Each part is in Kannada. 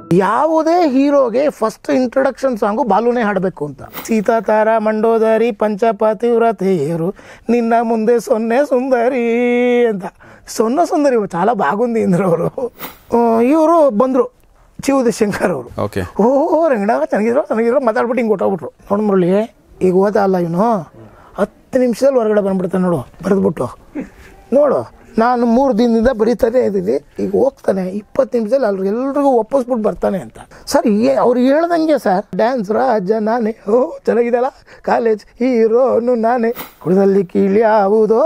ಯಾವುದೇ ಹೀರೋಗೆ ಫಸ್ಟ್ ಇಂಟ್ರೊಡಕ್ಷನ್ ಸಾಂಗು ಬಾಲುನೇ ಹಾಡಬೇಕು ಅಂತ ಸೀತಾತಾರ ಮಂಡೋದರಿ పంచపతివ్రతేరు నిన్న ముందే సొన్నే సుందరి ಅಂತ ಸೊನ್ನ ಸುಂದರಿ చాలా బాగుంది ఇంద్ర ಅವರು ಇವರು ಬಂದರು ಚಿವುದಿ ಶಂಕರ್ ಅವರು ಓಕೆ ಓ ರಂಗಡ ಚೆನ್ನಾಗಿದ್ರು ಚೆನ್ನಾಗಿದ್ರು ಮಾತಾಡ್ಬಿಟ್ಟು ಹಿಂಗೆ ಹೊಟ್ಟೋಗ್ಬಿಟ್ರು ನೋಡಿ ಮುರಳಿ ಈಗ ಓದ ಅಲ್ಲ ಇವನು ಹತ್ತು ನಿಮಿಷದಲ್ಲಿ ಹೊರಗಡೆ ಬಂದ್ಬಿಡ್ತಾನೆ ನೋಡು ಬರೆದ್ಬಿಟ್ಟು ನೋಡು ನಾನು ಮೂರು ದಿನದಿಂದ ಬರೀತಾನೆ ಇದ್ದೀನಿ ಈಗ ಹೋಗ್ತಾನೆ ಇಪ್ಪತ್ತು ನಿಮಿಷದಲ್ಲಿ ಅಲ್ರಿ ಎಲ್ರಿಗೂ ಒಪ್ಪಿಸ್ಬಿಟ್ಟು ಬರ್ತಾನೆ ಅಂತ ಸರ್ ಏ ಅವ್ರು ಹೇಳ್ದಂಗೆ ಸರ್ ಡ್ಯಾನ್ಸ್ ರಾಜ ನಾನೇ ಓ ಚೆನ್ನಾಗಿದೆಲ್ಲ ಕಾಲೇಜ್ ಹೀರೋನು ನಾನೇ ಕುಡದಲ್ಲಿ ಕೀಳಿ ಯಾವುದೋ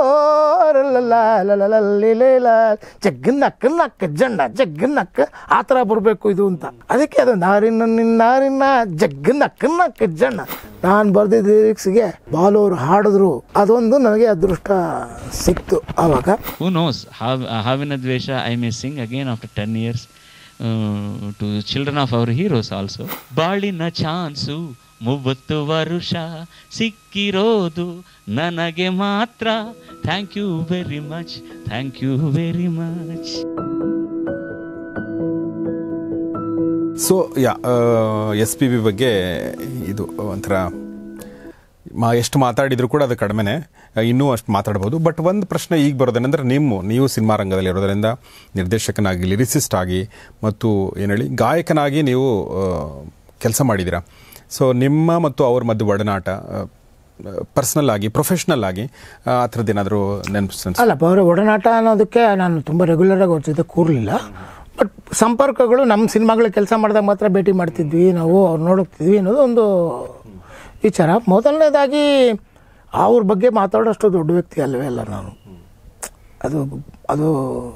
ಲಲ್ಲ ಜಗ್ಗನ್ ನಕ್ಕ ನಕ್ಕ ಜಂಡ ಜಗ್ಗನ್ ನಕ್ಕ ಆ ಥರ ಬರಬೇಕು ಇದು ಅಂತ ಅದಕ್ಕೆ ಅದು ನಾರಿನ ನಿನ್ನ ನಾರಿನ ಜಗ್ಗನ್ ನಕ್ಕ ನಕ್ಕ ಜಂಡ ನಾನು ಬರ್ದಿದ್ದ ಲಿರಿಕ್ಸ್ಗೆ ಬಾಲೋರು ಹಾಡಿದ್ರು ಅದೊಂದು ನನಗೆ ಅದೃಷ್ಟ ಸಿಕ್ತು ಆವಾಗ Who knows? Hav, uh, Havina Dvesha, I may sing again after 10 years uh, to children of our heroes also. ಬಾಳಿನ ಚಾನ್ಸು ಮೂವತ್ತು ವರುಷ ಸಿಕ್ಕಿರೋದು ನನಗೆ ಮಾತ್ರ thank you very much thank you very much so yeah S P B ಬಗ್ಗೆ ಇದು ಒಂಥರ ಮಾ ಎಷ್ಟು ಮಾತಾಡಿದ್ರು ಕೂಡ ಅದು ಕಡಿಮೆನೆ ಇನ್ನೂ ಅಷ್ಟು ಮಾತಾಡ್ಬೋದು ಬಟ್ ಒಂದು ಪ್ರಶ್ನೆ ಈಗ ಬರೋದೇನೆಂದ್ರೆ ನಿಮ್ಮ ನೀವು ಸಿನಿಮಾ ರಂಗದಲ್ಲಿ ಇರೋದರಿಂದ ನಿರ್ದೇಶಕನಾಗಿ ಲಿರಿಸಿಸ್ಟ್ ಆಗಿ ಮತ್ತು ಏನು ಹೇಳಿ ಗಾಯಕನಾಗಿ ನೀವು ಕೆಲಸ ಮಾಡಿದ್ದೀರಾ ಸೊ ನಿಮ್ಮ ಮತ್ತು ಅವ್ರ ಮಧ್ಯೆ ಒಡನಾಟ ಪರ್ಸ್ನಲ್ ಆಗಿ ಪ್ರೊಫೆಷ್ನಲ್ ಆಗಿ ಆ ಥರದ್ದು ಏನಾದರೂ ನೆನಪು ಅಲ್ಲ ಅವರ ಒಡನಾಟ ಅನ್ನೋದಕ್ಕೆ ನಾನು ತುಂಬ ರೆಗ್ಯುಲರಾಗಿ ಅವ್ರ ಜೊತೆ ಕೂರಲಿಲ್ಲ ಬಟ್ ಸಂಪರ್ಕಗಳು ನಮ್ಮ ಸಿನಿಮಾಗಳ ಕೆಲಸ ಮಾಡಿದಾಗ ಮಾತ್ರ ಭೇಟಿ ಮಾಡ್ತಿದ್ವಿ ನಾವು ಅವ್ರು ನೋಡುತ್ತಿದ್ವಿ ಅನ್ನೋದು ಒಂದು ವಿಚಾರ ಮೊದಲನೇದಾಗಿ ಅವ್ರ ಬಗ್ಗೆ ಮಾತಾಡೋಷ್ಟು ದೊಡ್ಡ ವ್ಯಕ್ತಿ ಅಲ್ಲವೇ ಅಲ್ಲ ನಾನು ಅದು ಅದು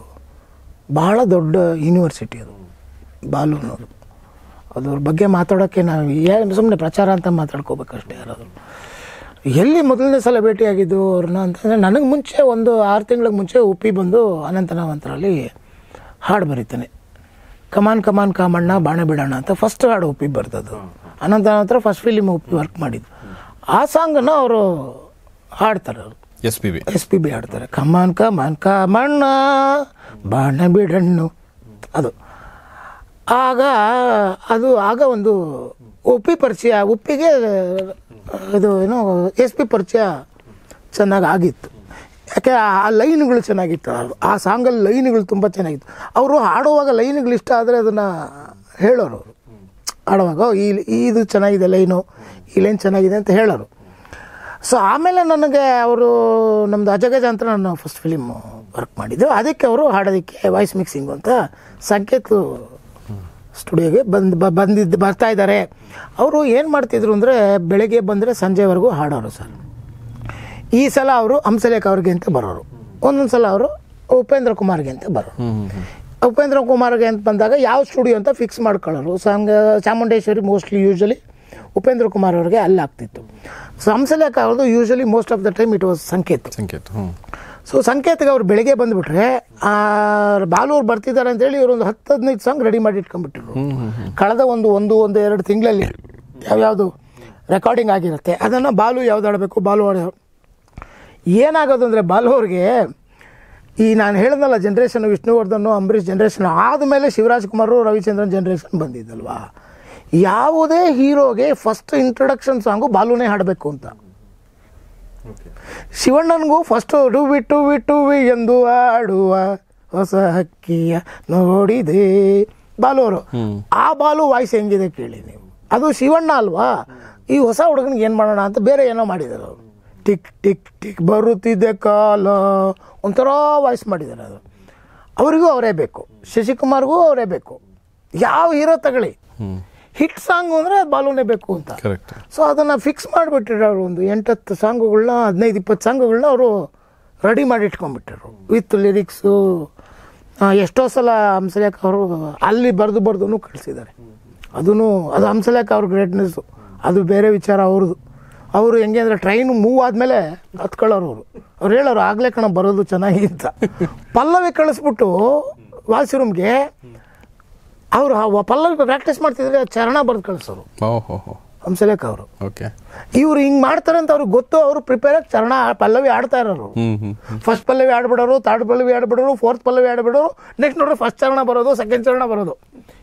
ಬಹಳ ದೊಡ್ಡ ಯೂನಿವರ್ಸಿಟಿ ಅದು ಬಾಲು ಅನ್ನೋದು ಅದ್ರ ಬಗ್ಗೆ ಮಾತಾಡೋಕ್ಕೆ ನಾವು ಏನು ಸುಮ್ಮನೆ ಪ್ರಚಾರ ಅಂತ ಮಾತಾಡ್ಕೋಬೇಕಷ್ಟೇ ಯಾರಾದರೂ ಎಲ್ಲಿ ಮೊದಲನೇ ಸಲ ಭೇಟಿಯಾಗಿದ್ದು ಅವ್ರನ್ನ ಅಂತಂದರೆ ನನಗೆ ಮುಂಚೆ ಒಂದು ಆರು ತಿಂಗಳಿಗೆ ಮುಂಚೆ ಉಪ್ಪಿ ಬಂದು ಅನಂತನಾವಂತರಲ್ಲಿ ಹಾಡು ಬರೀತಾನೆ ಕಮಾನ್ ಕಮಾನ್ ಕಾಮಣ್ಣ ಬಾಣ ಬಿಡೋಣ ಅಂತ ಫಸ್ಟ್ ಹಾಡು ಉಪ್ಪಿ ಬರ್ತದ್ದು ಅನಂತನಾವಂತರ ಫಸ್ಟ್ ಫಿಲಿಮ್ ಉಪ್ಪಿ ವರ್ಕ್ ಮಾಡಿದ್ದು ಆ ಸಾಂಗನ್ನು ಅವರು ಹಾಡ್ತಾರೆ ಅವರು S P B S P B ಹಾಡ್ತಾರೆ ಕಮಾನ್ ಕಮಾನ್ ಕಮಣ್ಣ ಬಾಣ ಬಿಡಣ್ಣು ಅದು ಆಗ ಅದು ಆಗ ಒಂದು ಉಪ್ಪಿ ಪರಿಚಯ ಉಪ್ಪಿಗೆ ಇದು ಏನೋ ಎಸ್ ಪಿ ಪರಿಚಯ ಚೆನ್ನಾಗಿ ಆಗಿತ್ತು ಯಾಕೆ ಆ ಲೈನ್ಗಳು ಚೆನ್ನಾಗಿತ್ತು ಆ- ಆ ಸಾಂಗಲ್ಲಿ ಲೈನ್ಗಳು ತುಂಬ ಚೆನ್ನಾಗಿತ್ತು ಅವರು ಹಾಡುವಾಗ ಲೈನ್ಗಳು ಇಷ್ಟ ಆದರೆ ಅದನ್ನು ಹೇಳೋರು ಅವರು ಆಡುವಾಗ "ಓ, ಈ ಈ ಇದು ಚೆನ್ನಾಗಿದೆ ಲೈನು ಈ ಲೈನ್ ಚೆನ್ನಾಗಿದೆ ಅಂತ ಹೇಳೋರು ಸೊ ಆಮೇಲೆ ನನಗೆ ಅವರು ನಮ್ಮದು ಅಜಗಜ ಅಂತ ನಾನು ಫಸ್ಟ್ ಫಿಲಿಮ್ ವರ್ಕ್ ಮಾಡಿದ್ದು ಅದಕ್ಕೆ ಅವರು ಹಾಡೋದಕ್ಕೆ ವಾಯ್ಸ್ ಮಿಕ್ಸಿಂಗ್ ಅಂತ ಸಂಕೇತ್ ಸ್ಟುಡಿಯೋಗೆ ಬಂದು ಬ- ಬಂದಿದ್ದು ಬರ್ತಾ ಇದ್ದಾರೆ ಅವರು ಏನು ಮಾಡ್ತಿದ್ರು ಅಂದರೆ ಬೆಳಗ್ಗೆ ಬಂದರೆ ಸಂಜೆವರೆಗೂ ಹಾಡೋರು ಸರ್ ಈ ಸಲ ಅವರು ಹಂಸಲೇಖ ಅವ್ರಿಗೆ ಅಂತ ಬರೋರು ಒಂದೊಂದು ಸಲ ಅವರು ಉಪೇಂದ್ರ ಕುಮಾರ್ಗೆ ಅಂತ ಬರೋರು ಉಪೇಂದ್ರ ಕುಮಾರ್ಗೆ ಅಂತ ಬಂದಾಗ ಯಾವ ಸ್ಟುಡಿಯೋ ಅಂತ ಫಿಕ್ಸ್ ಮಾಡ್ಕೊಳ್ಳೋರು ಸಂಗ ಚಾಮುಂಡೇಶ್ವರಿ ಮೋಸ್ಟ್ಲಿ ಯೂಶಲಿ ಉಪೇಂದ್ರ ಕುಮಾರ್ ಅವ್ರಿಗೆ ಅಲ್ಲಿ ಆಗ್ತಿತ್ತು ಸೊ ಹಂಸಲೇಖ ಅವ್ರದ್ದು usually most of the time it was Sanket Sanket ಹ್ಞೂ ಸೊ ಸಂಕೇತಕ್ಕೆ ಅವ್ರು ಬೆಳಿಗ್ಗೆ ಬಂದುಬಿಟ್ರೆ ಬಾಲೂರು ಬರ್ತಿದ್ದಾರೆ ಅಂತೇಳಿ ಇವರು ಒಂದು ಹತ್ತು ಹದಿನೈದು ಸಾಂಗ್ ರೆಡಿ ಮಾಡಿ ಇಟ್ಕೊಂಡ್ಬಿಟ್ಟಿರು ಕಳೆದ ಒಂದು ಒಂದು ಒಂದು ಎರಡು ತಿಂಗಳಲ್ಲಿ ಯಾವ್ಯಾವುದು ರೆಕಾರ್ಡಿಂಗ್ ಆಗಿರುತ್ತೆ ಅದನ್ನು ಬಾಲು ಯಾವ್ದು ಆಡಬೇಕು ಬಾಲು ಆಡ ಏನಾಗೋದು ಅಂದರೆ ಬಾಲು ಅವ್ರಿಗೆ ಈ ನಾನು ಹೇಳಿದ್ನಲ್ಲ ಜನ್ರೇಷನ್ ವಿಷ್ಣುವರ್ಧನ್ ಅಂಬರೀಷ್ ಜನ್ರೇಷನ್ ಆದಮೇಲೆ ಶಿವರಾಜ್ ಕುಮಾರ್ ರವಿಚಂದ್ರನ್ ಜನ್ರೇಷನ್ ಬಂದಿದ್ದಲ್ವಾ ಯಾವುದೇ ಹೀರೋಗೆ ಫಸ್ಟ್ ಇಂಟ್ರೊಡಕ್ಷನ್ ಸಾಂಗು ಬಾಲುನೇ ಹಾಡಬೇಕು ಅಂತ ಶಿವಣ್ಣನಿಗೂ ಫಸ್ಟ್ ಟುವಿ ಟುವಿ ಟುವಿ ಎಂದು ಆಡುವ ಹೊಸ ಹಕ್ಕಿಯ ನೋಡಿದೆ ಬಾಲು ಅವರು ಆ ಬಾಲು ವಾಯ್ಸ್ ಹೆಂಗಿದೆ ಕೇಳಿ ನೀವು ಅದು ಶಿವಣ್ಣ ಅಲ್ವಾ ಈ ಹೊಸ ಹುಡುಗನಿಗೆ ಏನು ಮಾಡೋಣ ಅಂತ ಬೇರೆ ಏನೋ ಮಾಡಿದ್ದಾರೆ ಅವರು ಟಿಕ್ ಟಿಕ್ ಟಿಕ್ ಬರುತ್ತಿದೆ ಕಾಲ ಒಂಥರ ವಾಯ್ಸ್ ಮಾಡಿದ್ದಾರೆ ಅದು ಅವರಿಗೂ ಅವರೇ ಬೇಕು ಶಶಿಕುಮಾರ್ಗೂ ಅವರೇ ಬೇಕು ಯಾವ ಹೀರೋ ತಗೊಳ್ಳಿ ಹಿಟ್ ಸಾಂಗ್ ಅಂದರೆ ಬಾಲುನೇ ಬೇಕು ಅಂತ ಕರೆಕ್ಟ್ ಸೊ ಅದನ್ನು ಫಿಕ್ಸ್ ಮಾಡಿಬಿಟ್ಟಿರೋ ಅವರು ಒಂದು ಎಂಟತ್ತು ಸಾಂಗುಗಳನ್ನ ಹದಿನೈದು ಇಪ್ಪತ್ತು ಸಾಂಗುಗಳನ್ನ ಅವರು ರೆಡಿ ಮಾಡಿ ಇಟ್ಕೊಂಡ್ಬಿಟ್ಟಿರು ವಿತ್ ಲಿರಿಕ್ಸು ಎಷ್ಟೋ ಸಲ ಹಂಸಲೇಖ ಅವರು ಅಲ್ಲಿ ಬರೆದು ಬರೆದು ಕಳಿಸಿದ್ದಾರೆ ಅದೂ ಅದು ಹಂಸಲೇಖ ಅವ್ರ ಗ್ರೇಟ್ನೆಸ್ಸು ಅದು ಬೇರೆ ವಿಚಾರ ಅವ್ರದ್ದು ಅವರು ಹೆಂಗೆ ಅಂದರೆ ಟ್ರೈನ್ ಮೂವ್ ಆದಮೇಲೆ ಹತ್ಕೊಳ್ಳೋರು ಅವರು ಅವ್ರು ಹೇಳೋರು ಆಗಲೇ ಕಣ ಬರೋದು ಚೆನ್ನಾಗಿ ಅಂತ ಪಲ್ಲವಿ ಕಳಿಸ್ಬಿಟ್ಟು ವಾಸಿ ರೂಮ್ಗೆ ಅವರು ಆ ಪಲ್ಲವಿ ಪ್ರಾಕ್ಟೀಸ್ ಮಾಡ್ತಿದ್ರೆ ಚರಣ ಬರೆದು ಕಳಿಸೋರು ಓಹೋ ಹೋ ಹಂಸಲೇಖ ಅವರು ಓಕೆ ಇವ್ರು ಹಿಂಗೆ ಮಾಡ್ತಾರೆ ಅಂತ ಅವ್ರಿಗೆ ಗೊತ್ತು ಅವರು ಪ್ರಿಪೇರ್ ಆಗಿ ಚರಣ ಪಲ್ಲವಿ ಆಡ್ತಾ ಇರೋರು ಹ್ಞೂ ಹ್ಞೂ ಫಸ್ಟ್ ಪಲ್ಲವಿ ಆಡ್ಬಿಡೋರು ಥರ್ಡ್ ಪಲ್ಲವಿ ಆಡ್ಬಿಡೋರು ಫೋರ್ತ್ ಪಲ್ಲವಿ ಆಡ್ಬಿಡೋರು ನೆಕ್ಸ್ಟ್ ನೋಡ್ರೆ ಫಸ್ಟ್ ಚರಣ ಬರೋದು ಸೆಕೆಂಡ್ ಚರಣ ಬರೋದು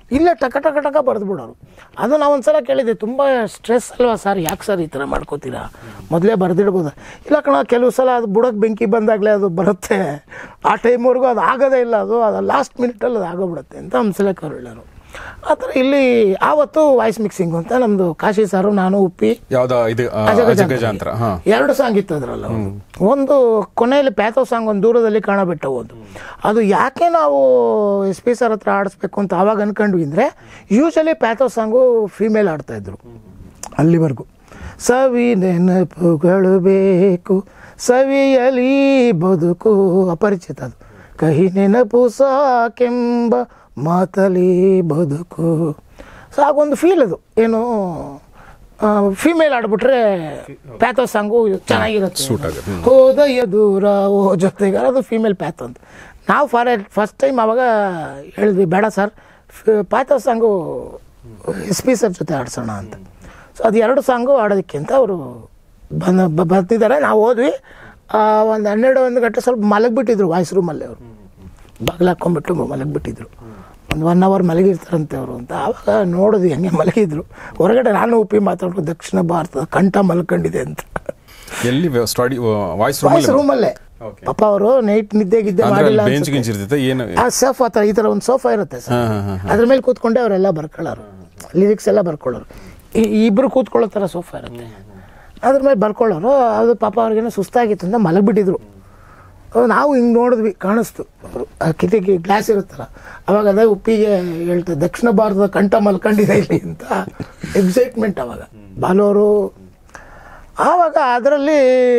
ಇಲ್ಲೇ ಟಕ ಟಕ ಟಕ ಬರೆದು ಬಿಡೋರು ಅದು ನಾವು ಒಂದ್ಸಲ ಕೇಳಿದ್ದೆ ತುಂಬ ಸ್ಟ್ರೆಸ್ ಅಲ್ವಾ ಸರ್ ಯಾಕೆ ಸರ್ ಈ ಥರ ಮಾಡ್ಕೋತೀರಾ ಮೊದಲೇ ಬರೆದಿಡ್ಬೋದು ಇಲ್ಲ ಕಣ ಕೆಲವು ಸಲ ಅದು ಬುಡಕ್ಕೆ ಬೆಂಕಿ ಬಂದಾಗಲೇ ಅದು ಬರುತ್ತೆ ಆ ಟೈಮ್ವರೆಗೂ ಅದು ಆಗೋದೇ ಇಲ್ಲ ಅದು ಅದು ಲಾಸ್ಟ್ ಮಿನಿಟಲ್ಲಿ ಅದು ಆಗೋಗ್ಬಿಡುತ್ತೆ ಅಂತ ಹಂಸಲೇಖ ಅವ್ರು ಹೇಳೋರು ಆ ಥರ ಇಲ್ಲಿ ಆವತ್ತು ವಾಯ್ಸ್ ಮಿಕ್ಸಿಂಗ್ ಅಂತ ನಮ್ಮದು ಕಾಶಿ ಸಾರು ನಾನು ಉಪ್ಪಿ ಯಾವ್ದ ಇದು ಆ, ಅಜಗಜಾಂತರ ಹಾ ಎರಡು ಸಾಂಗ್ ಇತ್ತು ಅದರಲ್ಲ ಒಂದು ಕೊನೆಯಲ್ಲಿ ಪ್ಯಾಥೋ ಸಾಂಗ್ ಒಂದು ದೂರದಲ್ಲಿ ಕಾಣಬಿಟ್ಟ ಒಂದು ಅದು ಯಾಕೆ ನಾವು ಎಸ್ ಪಿ ಸರ್ ಹತ್ರ ಆಡಿಸ್ಬೇಕು ಅಂತ ಆವಾಗ ಅನ್ಕೊಂಡ್ವಿ ಅಂದರೆ ಯೂಶಲಿ ಪ್ಯಾಥೋ ಸಾಂಗು ಫೀಮೇಲ್ ಆಡ್ತಾ ಇದ್ರು ಅಲ್ಲಿವರೆಗೂ ಸವಿ ನೆನಪುಗಳು ಬೇಕು ಸವಿಯಲಿ ಬದುಕು ಅಪರಿಚಿತ ಅದು ಕಹಿ ನೆನಪು ಸಾಕೆಂಬ ಮಾತಲಿ ಬದುಕು ಸೊ ಆಗೊಂದು ಫೀಲ್ ಅದು ಏನು ಫಿಮೇಲ್ ಆಡ್ಬಿಟ್ರೆ ಪ್ಯಾಥೋ ಸಾಂಗು ಚೆನ್ನಾಗಿರುತ್ತೆ Suit ಆಗುತ್ತೆ. ಹ್ಮ್. ಹೋದಯ ದೂರ ಓ ಜೊತೆಗಾರ ಅದು ಫೀಮೇಲ್ ಪ್ಯಾಥೋ ಅಂತ ನಾವು ಫಾರ್ ಫಸ್ಟ್ ಟೈಮ್ ಅವಾಗ ಹೇಳಿದ್ವಿ ಬೇಡ sir pathos song S P sir ಜೊತೆ ಆಡ್ಸೋಣ ಅಂತ ಸೊ ಅದು ಎರಡು ಸಾಂಗು ಆಡೋದಕ್ಕೆ ಅಂತ ಅವರು ಬಂದ ಬ- ಬರ್ತಿದ್ದಾರೆ ನಾವು ಹೋದ್ವಿ ಒಂದು ಹನ್ನೆರಡು ಒಂದು ಗಂಟೆ ಸ್ವಲ್ಪ ಮಲಗಿಬಿಟ್ಟಿದ್ರು ವಾಯ್ಸ್ ರೂಮಲ್ಲಿ ಅವರು ಬಾಗಿಲು ಹಾಕ್ಕೊಂಡ್ಬಿಟ್ಟು ಮಲಗಿಬಿಟ್ಟಿದ್ರು ಒಂದು ಒನ್ ಅವರ್ ಮಲಗಿರ್ತಾರಂತೆ ಅವರು ಅಂತ ಆವಾಗ ನೋಡಿದ್ವಿ ಹಂಗೆ ಮಲಗಿದ್ರು ಹೊರಗಡೆ ನಾನು ಉಪ್ಪಿ ಮಾತಾಡ್ಬೋದು ದಕ್ಷಿಣ ಭಾರತದ ಕಂಠ ಮಲ್ಕೊಂಡಿದೆ ಅಂತ ಎಲ್ಲಿ ಸ್ಟಡಿ ವಾಯ್ಸ್ ವಾಯ್ಸ್ ರೂಮ್ ರೂಮಲ್ಲೇ ಪಾಪ ಅವರು ನೈಟ್ ನಿದ್ದೆ ಗಿದ್ದೆ ಅಂದ್ರೆ ಮಾಡಿಲ್ಲ ಬೆಂಚ್ ಅನ್ಸುತ್ತೆ. ಗಿಂಚ್ ಇರ್ತೈತೆ ಏನು ಆ ಸೋಫಾ ಥರ ಈ ಥರ ಒಂದು ಸೋಫಾ ಇರುತ್ತೆ ಸರ್ ಹಾ, ಹಾ, ಹಾ, ಅದ್ರ ಮೇಲೆ ಕೂತ್ಕೊಂಡೆ ಅವರೆಲ್ಲ ಬರ್ಕೊಳ್ಳೋರು ಲಿರಿಕ್ಸ್ ಎಲ್ಲ ಬರ್ಕೊಳ್ಳೋರು ಈ- ಈ ಇಬ್ರು ಕೂತ್ಕೊಳ್ಳೋ ಥರ ಸೋಫಾ ಇರುತ್ತೆ ಅದ್ರ ಮೇಲೆ ಬರ್ಕೊಳ್ಳೋರು ಅದು ಪಾಪ ಅವ್ರಿಗೇನೋ ಸುಸ್ತಾಗಿತ್ತು ಅಂತ ಮಲಗಿಬಿಟ್ಟಿದ್ರು ನಾವು ಹಿಂಗೆ ನೋಡಿದ್ವಿ ಕಾಣಿಸ್ತು ಅವರು ಆ ಕಿಟಕಿ ಗ್ಲಾಸ್ ಇರುತ್ತಲ್ಲ ಅವಾಗ ಅದೇ ಉಪ್ಪಿಗೆ ಹೇಳ್ತಾರೆ ದಕ್ಷಿಣ ಭಾರತದ ಕಂಠ ಮಲ್ಕೊಂಡಿದೆ ಇಲ್ಲಿ ಅಂತ ಎಕ್ಸೈಟ್ಮೆಂಟ್ ಅವಾಗ ಬಾಲೋರು ಆವಾಗ ಅದರಲ್ಲಿ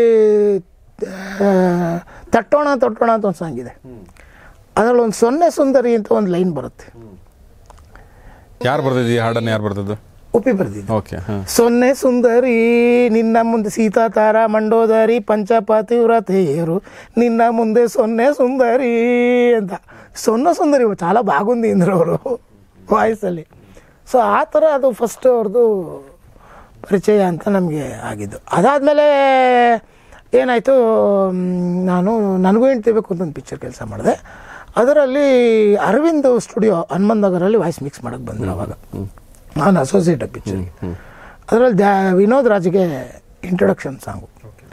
ತಟ್ಟೋಣ ತಟ್ಟೋಣ ಅಂತ ಒಂದು ಸಾಂಗ್ ಇದೆ ಅದರಲ್ಲಿ ಒಂದು ಸೊನ್ನೆ ಸುಂದರಿ ಅಂತ ಒಂದು ಲೈನ್ ಬರುತ್ತೆ ಯಾರು ಬರ್ದಿದ್ದು ಈ ಹಾಡನ್ನ ಯಾರು ಬರ್ದದ್ದು ಉಪ್ಪಿ ಬರ್ದಿದ್ದು ಓಕೆ ಹಾ ಸೊನ್ನೆ ಸುಂದರಿ ನಿನ್ನ ಮುಂದೆ ಸೀತಾ ತಾರ ಮಂಡೋದರಿ పంచపతివ్రతేరు నిన్న ముందే సొన్నే సుందరి ಅಂತ ಸೊನ್ನೆ ಸುಂದರಿ చాలా బాగుంది ఇంద్ర ಅವರು ವಾಯ್ಸಲ್ಲಿ ಸೊ ಆ ಥರ ಅದು ಫಸ್ಟ್ ಅವ್ರದ್ದು ಪರಿಚಯ ಅಂತ ನಮಗೆ ಆಗಿದ್ದು ಅದಾದಮೇಲೆ ಏನಾಯಿತು ನಾನು ನನಗೂ ಹೆಂಡ್ತಿಬೇಕು ಅಂತ ಒಂದು ಪಿಕ್ಚರ್ ಕೆಲಸ ಮಾಡಿದೆ ಅದರಲ್ಲಿ ಅರವಿಂದ್ ಸ್ಟುಡಿಯೋ ಹನುಮಂತ್ ನಗರಲ್ಲಿ ವಾಯ್ಸ್ ಮಿಕ್ಸ್ ಮಾಡೋಕ್ಕೆ ಬಂದರು ಅವಾಗ ನಾನು ಅಸೋಸಿಯೇಟ್ ಪಿಕ್ಚರ್ಗೆ ಅದರಲ್ಲಿ ದ್ಯಾ ವಿನೋದ್ ರಾಜ್ಗೆ introduction song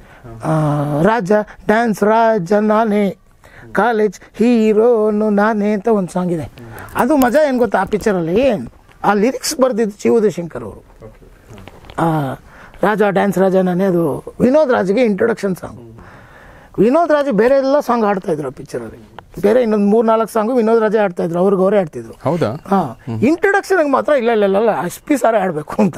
Raja dance Raja ನಾನೇ ಕಾಲೇಜ್ ಹೀರೋನು ನಾನೇ ಅಂತ ಒಂದು ಸಾಂಗ್ ಇದೆ ಅದು ಮಜಾ ಏನು ಗೊತ್ತಾ ಆ ಪಿಕ್ಚರಲ್ಲಿ ಆ ಲಿರಿಕ್ಸ್ ಬರೆದಿದ್ದು ಚಿ ಉದಯಶಂಕರ್ ಅವರು ಆ, ರಾಜ ಡ್ಯಾನ್ಸ್ ರಾಜ ನಾನೇ ಅದು ವಿನೋದ್ ರಾಜ್ಗೆ ಇಂಟ್ರೊಡಕ್ಷನ್ ಸಾಂಗ್ ವಿನೋದ್ ರಾಜ್ ಬೇರೆ ಎಲ್ಲ ಸಾಂಗ್ ಆಡ್ತಾ ಇದ್ರು ಆ ಪಿಕ್ಚರಲ್ಲಿ ಬೇರೆ ಇನ್ನೊಂದು ಮೂರು ನಾಲ್ಕು ಸಾಂಗು ವಿನೋದ್ ರಾಜೇ ಆಡ್ತಾ ಇದ್ರು ಅವ್ರಿಗೆ ಅವರೇ ಆಡ್ತಿದ್ರು ಹೌದಾ ಹಾಂ ಇಂಟ್ರೊಡಕ್ಷನ್ಗೆ ಮಾತ್ರ ಇಲ್ಲ ಇಲ್ಲ ಇಲ್ಲ ಎಸ್ ಪಿ ಸಾರೇ ಆಡಬೇಕು ಅಂತ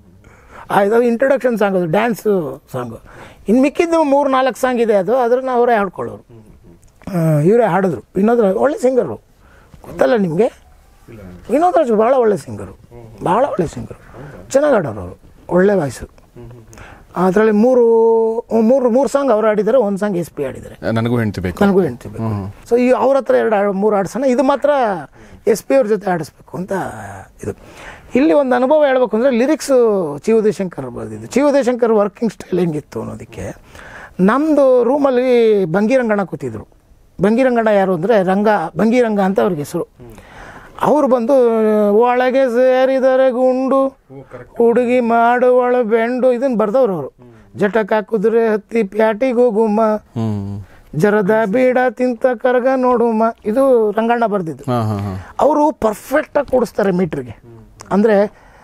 ಆಯ್ತು ಇಂಟ್ರೊಡಕ್ಷನ್ ಸಾಂಗ್ ಅದು ಡ್ಯಾನ್ಸು ಸಾಂಗು ಇನ್ನು ಮಿಕ್ಕಿದ್ದು ಮೂರು ನಾಲ್ಕು ಸಾಂಗ್ ಇದೆ ಅದು ಅದನ್ನ ಅವರೇ ಹಾಡ್ಕೊಳ್ಳೋರು ಆ, ಇವರೇ ಹಾಡಿದ್ರು ವಿನೋದ್ ರಾಜ್ ಒಳ್ಳೆ ಸಿಂಗರು ಗೊತ್ತಲ್ಲ ನಿಮಗೆ ವಿನೋದ್ ರಾಜ್ ಭಾಳ ಒಳ್ಳೆ ಸಿಂಗರು ಭಾಳ ಒಳ್ಳೆ ಸಿಂಗರು ಚೆನ್ನಾಗಿ ಆಡೋರು ಅವರು ಒಳ್ಳೆ ವಾಯ್ಸು ಅದರಲ್ಲಿ ಮೂರು ಮೂರು ಮೂರು ಸಾಂಗ್ ಅವ್ರು ಆಡಿದ್ದಾರೆ ಒಂದು ಸಾಂಗ್ ಎಸ್ ಪಿ ಆಡಿದ್ದಾರೆ ನನಗೂ ಹೆಂಡ್ತಿ ಬೇಕು ನನಗೂ ಹೆಂಡ್ತಿ ಬೇಕು ಸೊ ಈ ಅವ್ರ ಹತ್ರ ಎರಡು ಆ- ಮೂರು ಆಡ್ಸೋಣ ಇದು ಮಾತ್ರ ಎಸ್ ಪಿ ಅವ್ರ ಜೊತೆ ಆಡಿಸ್ಬೇಕು ಅಂತ ಇದು ಇಲ್ಲಿ ಒಂದು ಅನುಭವ ಹೇಳ್ಬೇಕು ಅಂದರೆ ಲಿರಿಕ್ಸು ಚಿ ಉದಯಶಂಕರ್ ಬರೆದಿದ್ದು ಚಿ ಉದಯಶಂಕರ್ ವರ್ಕಿಂಗ್ ಸ್ಟೈಲ್ ಹೆಂಗಿತ್ತು ಅನ್ನೋದಕ್ಕೆ ನಮ್ಮದು ರೂಮಲ್ಲಿ ಬಂಗಿರಂಗಣ್ಣ ಕೂತಿದ್ರು ಬಂಗಿರಂಗಣ್ಣ ಯಾರು ಅಂದರೆ ರಂಗ ಬಂಗಿರಂಗ ಅಂತ ಅವ್ರಿಗೆ ಹೆಸರು ಅವ್ರು ಬಂದು ಒಳಗೆ ಸೇರಿದರೆ ಗುಂಡು ಹುಡುಗಿ ಮಾಡುವಳ ಬೆಂಡು ಇದನ್ನು ಬರ್ದವ್ರು ಅವರು ಜಟಕ ಕುದುರೆ ಹತ್ತಿ ಪ್ಯಾಟಿಗೆ ಹೋಗುಮ್ಮ ಹ್ಮ್ ಜರದ ಬೀಡ ತಿಂತ ಕರಗ ನೋಡುಮ ಇದು ರಂಗಣ್ಣ ಬರ್ದಿದ್ದು ಹಾ ಹಾ ಹಾ ಅವರು ಪರ್ಫೆಕ್ಟಾಗಿ ಕೂಡಿಸ್ತಾರೆ ಮೀಟ್ರಿಗೆ ಅಂದರೆ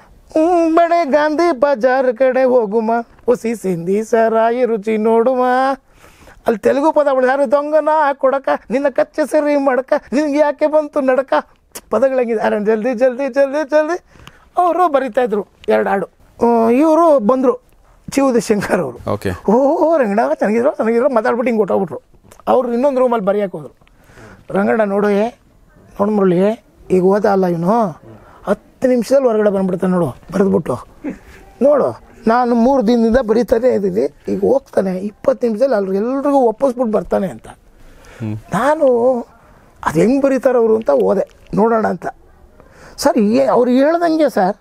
ಬಡೆ ಗಾಂಧಿ ಬಜಾರ್ ಕಡೆ ಹೋಗುಮ ಹುಸಿ ಸಿಂಧಿ ಸರಾಯಿ ರುಚಿ ನೋಡುಮ ಅಲ್ಲಿ ತೆಲುಗು ಪದ ಯಾರು ದೊಂಗನ ಕೊಡಕ ನಿನ್ನ ಕಚ್ಚೆ ಸರಿ ಮಡಕ ನಿನ್ಗೆ ಯಾಕೆ ಬಂತು ನಡಕ ಪದಗಳಾಗಿದೆ ಅರೆ ಜಲ್ದಿ ಜಲ್ದಿ ಜಲ್ದಿ ಜಲ್ದಿ ಅವರು ಬರಿತಾ ಇದ್ರು ಎರಡು ಹಾಡು ಇವರು ಬಂದರು ಚಿವುದ ಶಂಕರ್ ಅವರು ಓಕೆ ಓ ರಂಗಣ್ಣ ಚೆನ್ನಾಗಿದ್ರು ಚೆನ್ನಾಗಿದ್ರು ಮಾತಾಡ್ಬಿಟ್ಟು ಹಿಂಗೆ ಹೊಟ್ಟೋಗ್ಬಿಟ್ರು ಅವ್ರು ಇನ್ನೊಂದು ರೂಮಲ್ಲಿ ಬರೆಯಕ್ಕೆ ಹೋದ್ರು ರಂಗಣ್ಣ ನೋಡು ಏ ನೋಡು ಮುರಳಿ ಈಗ ಓದ ಅಲ್ಲ ಇವನು ಹತ್ತು ನಿಮಿಷದಲ್ಲಿ ಹೊರಗಡೆ ಬಂದ್ಬಿಡ್ತಾನೆ ನೋಡು ಬರೆದ್ಬಿಟ್ಟು ನೋಡು ನಾನು ಮೂರು ದಿನದಿಂದ ಬರೀತಾನೆ ಇದ್ದೀನಿ ಈಗ ಹೋಗ್ತಾನೆ ಇಪ್ಪತ್ತು ನಿಮಿಷದಲ್ಲಿ ಅಲ್ಲಿ ಎಲ್ರಿಗೂ ಒಪ್ಪಿಸ್ಬಿಟ್ಟು ಬರ್ತಾನೆ ಅಂತ ನಾನು ಅದು ಹೆಂಗೆ ಬರೀತಾರೆ ಅವರು ಅಂತ ಓದೆ ನೋಡೋಣ ಅಂತ ಸರ್ ಏ ಅವ್ರು ಹೇಳ್ದಂಗೆ ಸರ್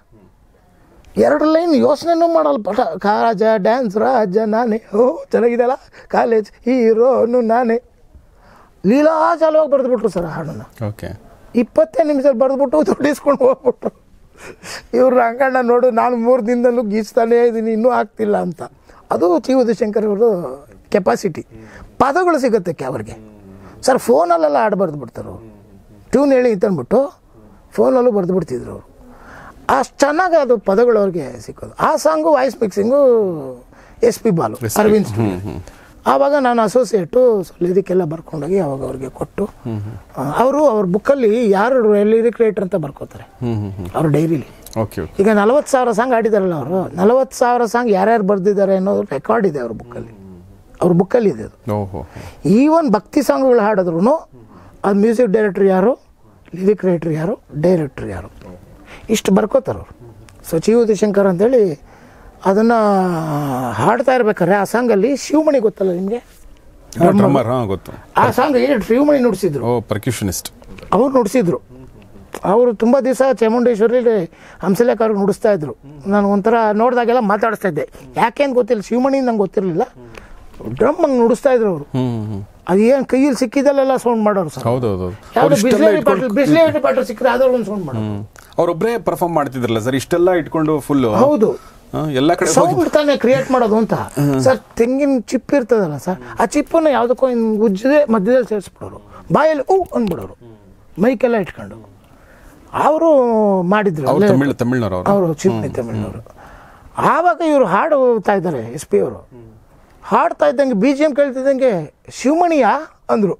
ಎರಡು ಲೈನ್ ಯೋಚನೆನೂ ಮಾಡಲ್ಲ ಪಟ ಕಾರಾಜ ಡ್ಯಾನ್ಸ್ ರಾಜ ನಾನೇ ಓ ಚೆನ್ನಾಗಿದೆಯಲ್ಲ ಕಾಲೇಜ್ ಹೀರೋನು ನಾನೇ ಲೀಲಾಚಾಲವಾಗಿ ಬರೆದ್ಬಿಟ್ರು ಸರ್ ಆ ಹಾಡನ್ನು ಓಕೆ ಇಪ್ಪತ್ತೇ ನಿಮಿಷದಲ್ಲಿ ಬರೆದ್ಬಿಟ್ಟು ದುಡ್ಡಿಸ್ಕೊಂಡು ಹೋಗ್ಬಿಟ್ಟು ಇವ್ರು ರಂಗಣ್ಣ ನೋಡು ನಾನು ಮೂರು ದಿನದಲ್ಲೂ ಗೀಚ್ತಾನೇ ಇದ್ದೀನಿ ಇನ್ನೂ ಆಗ್ತಿಲ್ಲ ಅಂತ ಅದು ಚಿ ಉದಯಶಂಕರ್ ಅವರು ಕೆಪಾಸಿಟಿ ಪದಗಳು ಸಿಗುತ್ತೆ ಕೆ- ಅವ್ರಿಗೆ ಸರ್ ಫೋನಲ್ಲೆಲ್ಲ ಹಾಡು ಬರೆದು ಬಿಡ್ತಾರೆ ಅವರು ಟ್ಯೂನ್ ಹೇಳಿ ಅಂತ ಅಂದ್ಬಿಟ್ಟು ಫೋನಲ್ಲೂ ಬರೆದು ಬಿಡ್ತಿದ್ರು ಅವರು ಅಷ್ಟು ಚೆನ್ನಾಗಿ ಅದು ಪದಗಳು ಅವ್ರಿಗೆ ಸಿಕ್ಕೋದು ಆ song voice mixing S P Balu Aravind studio. ಆವಾಗ ನಾನು ಅಸೋಸಿಯೇಟು ಲಿರಿಕ್ಕೆಲ್ಲ ಬರ್ಕೊಂಡೋಗಿ ಅವಾಗ ಅವ್ರಿಗೆ ಕೊಟ್ಟು ಅವರು ಅವ್ರ ಬುಕ್ಕಲ್ಲಿ ಯಾರು ಲಿರಿಕ್ ರೈಟರ್ ಅಂತ ಬರ್ಕೋತಾರೆ ಹ್ಮ್ ಹ್ಮ್ ಹ್ಮ್ ಅವ್ರ ಡೈರಿಲಿ ಓಕೆ ಓಕೆ ಈಗ ನಲವತ್ತು ಸಾವಿರ ಸಾಂಗ್ ಆಡಿದಾರಲ್ಲ ಅವರು ನಲವತ್ತು ಸಾವಿರ ಸಾಂಗ್ ಯಾರ್ಯಾರು ಬರೆದಿದ್ದಾರೆ ಅನ್ನೋದು ರೆಕಾರ್ಡ್ ಇದೆ ಅವ್ರ ಬುಕ್ಕಲ್ಲಿ ಅವ್ರ ಬುಕ್ಕಲ್ಲಿ ಇದೆ ಅದು ಓಹೋ ಈವನ್ ಭಕ್ತಿ ಸಾಂಗ್ಗಳು ಹಾಡಿದ್ರು ಅದು ಮ್ಯೂಸಿಕ್ ಡೈರೆಕ್ಟರ್ ಯಾರು ಲಿರಿಕ್ ರೈಟರ್ ಯಾರು ಡೈರೆಕ್ಟರ್ ಯಾರು ಇಷ್ಟು ಬರ್ಕೋತಾರೆ ಅವರು ಸೊ ಚಿ ಉದಯಶಂಕರ್ ಅಂತೇಳಿ ಅದನ್ನು ಹಾಡ್ತಾ ಇರ್ಬೇಕಾದ್ರೆ ಆ ಸಾಂಗಲ್ಲಿ ಶಿವಮಣಿ ಗೊತ್ತಲ್ಲ ನಿಮಗೆ ಡ್ರಮ್ಮರ್ ಹಾಂ ಗೊತ್ತು ಆ ಸಾಂಗ್ ಶಿವಮಣಿ ನುಡಿಸಿದ್ರು ಓ ಪರ್ಕ್ಯೂಷನಿಸ್ಟ್ ಅವ್ರು ನುಡಿಸಿದ್ರು ಅವರು ತುಂಬ ದಿವಸ ಚಾಮುಂಡೇಶ್ವರಿ ಹಂಸಲೇಖ ಅವ್ರಿಗೆ ನುಡಿಸ್ತಾ ಇದ್ರು ನಾನು ಒಂಥರ ನೋಡಿದಾಗೆಲ್ಲ ಮಾತಾಡಿಸ್ತಾ ಇದ್ದೆ ಯಾಕೆ ಅಂತ ಗೊತ್ತಿಲ್ಲ ಶಿವಮಣಿ ನಂಗೆ ಗೊತ್ತಿರಲಿಲ್ಲ ಡ್ರಮ್ ಹಂಗೆ ನುಡಿಸ್ತಾ ಇದ್ರು ಅವರು ಹ್ಮ್ ಹ್ಮ್ ಅದು ಏನು ಕೈಯಲ್ಲಿ ಸಿಕ್ಕಿದಲ್ಲೆಲ್ಲ ಸೌಂಡ್ ಮಾಡೋರು ಸರ್ ಹೌದು ಹೌದು ಯಾವ್ದು ಬಿಸ್ಲೇರಿ ಪಾಟ್ಲ್ ಬಿಸ್ಲೇರಿ ಪಾಟ್ಲ್ ಸಿಕ್ಕರೆ ಅದ್ರಲ್ಲಿ ಒಂದು ಸೌಂಡ್ ಮಾಡೋರು ಅವ್ರೊಬ್ರೇ ಪರ್ಫಾರ್ಮ್ ಮಾಡ್ತಿದ್ರಲ್ಲ ಸರ್ ಇಷ್ಟೆಲ್ಲ ಇಟ್ಕೊಂಡು ಫುಲ್ ಹೌದು ಎಲ್ಲ ಕಡೆ ಹೋಗಿ ಸೌಂಡ್ ತಾನೇ ಕ್ರಿಯೇಟ್ ಮಾಡೋದು ಅಂತ ಸರ್ ತೆಂಗಿನ ಚಿಪ್ ಇರ್ತದಲ್ಲ ಸರ್ ಆ ಚಿಪ್ಪನ್ನು ಯಾವುದಕ್ಕೋ ಹಿಂಗೆ ಉಜ್ಜದೆ ಮಧ್ಯದಲ್ಲಿ ಸೇರಿಸ್ಬಿಡೋರು ಬಾಯಲ್ಲಿ ಹೂ ಅಂದ್ಬಿಡೋರು ಮೈಕೆಲ್ಲ ಇಟ್ಕೊಂಡು ಅವರು ಮಾಡಿದ್ರು ಅವ್ರು ಅಲ್ಲೇ ತಮಿಳ್ ತಮಿಳ್ನವ್ರು ಅವರು ಅವರು ಚಿಪ್ಪಣಿ ತಮಿಳ್ನವರು ಆವಾಗ ಇವರು ಹಾಡು ಹೋಗ್ತಾ ಇದ್ದಾರೆ ಎಸ್ ಪಿ ಅವರು ಹಾಡ್ತಾ ಇದ್ದಂಗೆ ಬಿ ಜಿ ಎಮ್ ಕೇಳ್ತಿದ್ದಂಗೆ ಶಿವಮಣಿಯ ಅಂದರು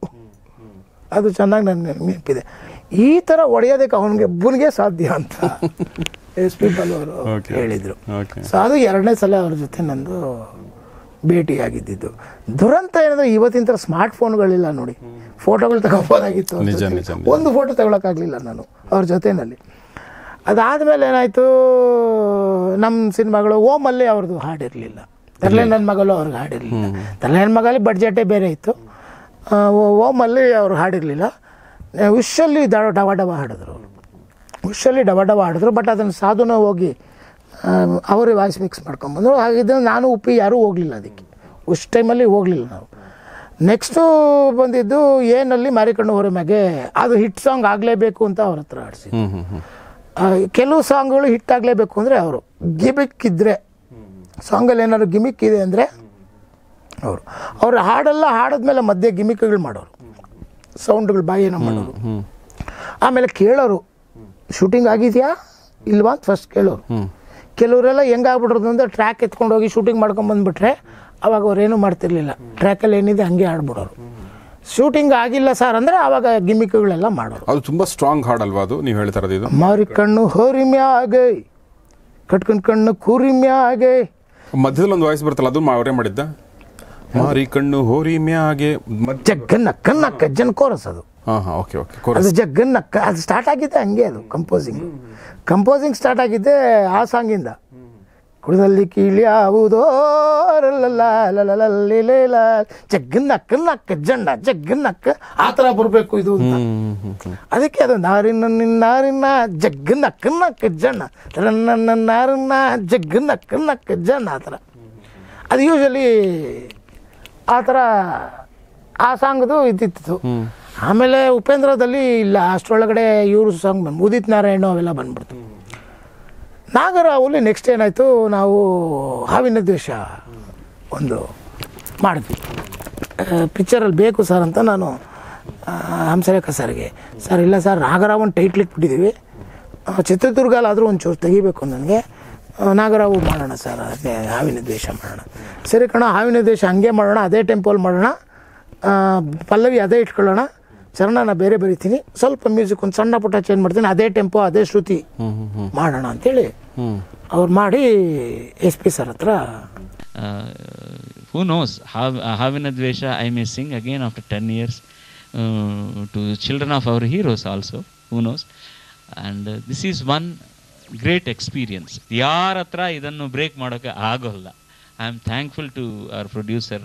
ಅದು ಚೆನ್ನಾಗಿ ನನ್ನ ನೆನಪಿದೆ ಈ ಥರ ಹೊಡೆಯೋದಕ್ಕೆ ಅವನಿಗೆ ಒಬ್ಬನಿಗೆ ಸಾಧ್ಯ ಅಂತ ಎಸ್ ಪಿ ಬಾಲು ಅವರು Okay. ಹೇಳಿದರು ಓಕೆ ಸೊ ಅದು ಎರಡನೇ ಸಲ ಅವ್ರ ಜೊತೆ ನಂದು ಭೇಟಿಯಾಗಿದ್ದಿದ್ದು ದುರಂತ ಏನಂದ್ರೆ ಇವತ್ತಿನ ಥರ ಸ್ಮಾರ್ಟ್ ಫೋನ್ಗಳಿಲ್ಲ ನೋಡಿ ಫೋಟೋಗಳು ತಗೋಬೋದಾಗಿತ್ತು ಅವ್ರ ನಿಜ, ಜೊತೆಲಿ. ನಿಜ, ನಿಜ. ಒಂದು ಫೋಟೋ ತಗೊಳಕ್ಕಾಗಲಿಲ್ಲ ನಾನು ಅವ್ರ ಜೊತೆಯಲ್ಲಿ ಅದಾದಮೇಲೆ ಏನಾಯಿತು ನಮ್ಮ ಸಿನಿಮಾಗಳು ಓಮಲ್ಲಿ ಅವ್ರದ್ದು ಹಾಡಿರಲಿಲ್ಲ ತರಲೆ ನನ್ನ ಮಗಲು ಅವ್ರಿಗೆ ಹಾಡಿರಲಿಲ್ಲ ತರಲೆ ನನ್ನ ಮಗಲ್ಲಿ ಬಡ್ಜೆಟೇ ಬೇರೆ ಇತ್ತು ಆ, ಓ- ಓಮಲ್ಲಿ ಅವ್ರು ಹಾಡಿರಲಿಲ್ಲ ವಿಶಲ್ಲಿ ಡವ ಡವ ಡವ ಹಾಡಿದ್ರು ಅವರು ವಿಶಲ್ಲಿ ಡವ ಡವ ಹಾಡಿದ್ರು ಬಟ್ ಅದನ್ನು ಸಾಧುನ ಹೋಗಿ ಆ, ಅವರೇ ವಾಯ್ಸ್ ಮಿಕ್ಸ್ ಮಾಡ್ಕೊಂಬಂದರು ಹಾಗಿದ್ರೆ ನಾನು ಉಪ್ಪಿ ಯಾರೂ ಹೋಗಲಿಲ್ಲ ಅದಕ್ಕೆ ಉಸ್ ಟೈಮಲ್ಲಿ ಹೋಗಲಿಲ್ಲ ನಾವು ನೆಕ್ಸ್ಟು ಬಂದಿದ್ದು ಏನಲ್ಲಿ ಮಾರಿಕಣ್ಣು ಹೊರ ಮ್ಯಾಗೆ ಅದು ಹಿಟ್ ಸಾಂಗ್ ಆಗಲೇಬೇಕು ಅಂತ ಅವ್ರ ಹತ್ರ ಆಡಿಸಿದ್ದು ಹ್ಮ್ ಹ್ಮ್ ಹ್ಮ್ ಆ, ಕೆಲವು ಸಾಂಗ್ಗಳು ಹಿಟ್ ಆಗಲೇಬೇಕು ಅಂದರೆ ಅವರು ಗಿಮಿಕ್ ಇದ್ದರೆ ಸಾಂಗಲ್ಲಿ ಏನಾದ್ರು ಗಿಮಿಕ್ ಇದೆ ಅಂದರೆ ಅವರು ಅವ್ರು ಹಾಡೆಲ್ಲ ಹಾಡಿದ್ಮೇಲೆ ಮಧ್ಯೆ ಗಿಮಿಕ್ಗಳು ಮಾಡೋರು ಸೌಂಡ್ಗಳು ಬಾಯಿನ ಮಾಡೋರು ಆಮೇಲೆ ಕೇಳೋರು ಶೂಟಿಂಗ್ ಆಗಿದೆಯಾ ಇಲ್ವಾ ಅಂತ ಫಸ್ಟ್ ಕೇಳೋರು ಕೆಲವರೆಲ್ಲ ಹೆಂಗಾಗ್ಬಿಟ್ರದು ಅಂದರೆ ಟ್ರ್ಯಾಕ್ ಎತ್ಕೊಂಡು ಹೋಗಿ ಶೂಟಿಂಗ್ ಮಾಡ್ಕೊಂಡು ಬಂದ್ಬಿಟ್ರೆ ಅವಾಗ ಅವ್ರೇನು ಮಾಡ್ತಿರ್ಲಿಲ್ಲ ಟ್ರ್ಯಾಕಲ್ಲಿ ಏನಿದೆ ಹಂಗೆ ಆಡ್ಬಿಡೋರು ಶೂಟಿಂಗ್ ಆಗಿಲ್ಲ ಸರ್ ಅಂದರೆ ಆವಾಗ ಗಿಮಿಕ್ಗಳೆಲ್ಲ ಮಾಡೋರು ಅದು ತುಂಬಾ ಸ್ಟ್ರಾಂಗ್ ಹಾಡಲ್ವಾ ಅದು ನೀವು ಹೇಳ್ತಾ ಇರೋದು ಇದು ಮಾರಿ ಕಣ್ಣು ಹೋರಿ ಮ್ಯಾಗೆ ಕಟ್ಕೊಂಡ್ ಕಣ್ಣು ಕೂರಿ ಮ್ಯಾಗೆ ಮಧ್ಯದಲ್ಲಿ ಒಂದು ವಾಯ್ಸ್ ಬರ್ತಲ್ಲ ಅದು ಮಾ- ಅವರೇ ಮಾಡಿದ್ದ ಮಾರಿ ಕಣ್ಣು ಹೋರಿ ಮ್ಯಾಗೆ ಮಧ್ಯ ಜಗ್ಗನ್ನಕ್ಕ ನಕ್ಕ ಜನ್ ಕೋರಸ್ ಅದು ಹಾ ಹಾ ಓಕೆ ಓಕೆ ಕೋರಸ್ ಅದು ಜಗ್ಗನ್ನಕ್ಕ ಅದು ಸ್ಟಾರ್ಟ್ ಆಗಿದ್ದೆ ಹಂಗೆ ಅದು ಕಂಪೋಸಿಂಗ್ ಕಂಪೋಸಿಂಗ್ ಸ್ಟಾರ್ಟ್ ಆಗಿದ್ದೆ ಆ ಸಾಂಗಿಂದ ಕುಡದಲ್ಲಿ ಕೀಳಿ ಯಾವುದೋ ಲಲಲಲಲಲಲಲಲಲ, ಜಗ್ಗನ್ನಕ್ಕ ನಕ್ಕ ಜಂಡ ಜಗ್ಗನ್ನಕ್ಕ ಆ ಥರ ಬರಬೇಕು ಇದು ಅಂತ ಹ್ಮ್ ಹ್ಮ್ ಹ್ಮ್ ಅದಕ್ಕೆ ಅದು ನಾರಿನ ನಿನ್ನಾರಿನ ಜಗ್ಗ ನಕ್ಕ ನಕ್ಕ ಜನ ನನ್ನ ನಾರಿನ ಜಗ್ಗ ನಕ್ಕ ನಕ್ಕ ಜನ ಆ ಥರ ಅದು ಯೂಶಲಿ ಆ ಥರ ಆ ಸಾಂಗ್ದು ಇದ್ದಿತ್ತು ಆಮೇಲೆ ಉಪೇಂದ್ರದಲ್ಲಿ ಇಲ್ಲ ಅಷ್ಟರೊಳಗಡೆ ಇವರು ಸಾಂಗ್ ಬಂದು ಉದಿತ್ ನಾರಾಯಣ ಅವೆಲ್ಲ ಬಂದ್ಬಿಡ್ತು ನಾಗರಾವಲ್ಲಿ ನೆಕ್ಸ್ಟ್ ಏನಾಯಿತು ನಾವು ಹಾವಿನ ದ್ವೇಷ ಒಂದು ಮಾಡಿದ್ವಿ ಪಿಕ್ಚರಲ್ಲಿ ಬೇಕು ಸರ್ ಅಂತ ನಾನು ಆ, ಹಂಸಲೇಖ ಸರ್ಗೆ ಸರ್ ಇಲ್ಲ ಸರ್ ನಾಗರಾವನ್ ಟೈಟ್ಲ್ ಇಟ್ಬಿಟ್ಟಿದ್ದೀವಿ ಆ, ಚಿತ್ರದುರ್ಗಲ್ಲಾದರೂ ಒಂಚೂರು ತೆಗಿಬೇಕು ನನಗೆ ಆ, ನಾಗರಾವು ಮಾಡೋಣ ಸರ್ ಅದೇ ಹಾವಿನ ದ್ವೇಷ ಮಾಡೋಣ ಸರಿ ಕಣ ಹಾವಿನ ದ್ವೇಷ ಹಂಗೆ ಮಾಡೋಣ ಅದೇ ಟೆಂಪೋಲ್ ಮಾಡೋಣ ಆ, ಪಲ್ಲವಿ ಅದೇ ಇಟ್ಕೊಳ್ಳೋಣ ಚರಣನ ಬೇರೆ ಬರಿತೀನಿ ಸ್ವಲ್ಪ ಮ್ಯೂಸಿಕ್ ಒಂದು ಸಣ್ಣ ಪುಟ್ಟ ಚೇಂಜ್ ಮಾಡ್ತೀನಿ ಅದೇ ಟೆಂಪೋ ಅದೇ ಶ್ರುತಿ ಮಾಡೋಣ ಅಂತೇಳಿ ಅವ್ರು ಮಾಡಿ ಎಸ್ ಪಿ ಸರ್ ಹತ್ರ uh, who knows how Havina Dvesha I may sing again after 10 years uh, to children of our heroes also who knows and uh, this is one great experience ಯಾರ ಹತ್ರ ಇದನ್ನು ಬ್ರೇಕ್ ಮಾಡೋಕ್ಕೆ ಆಗೋಲ್ಲ I am thankful to our producer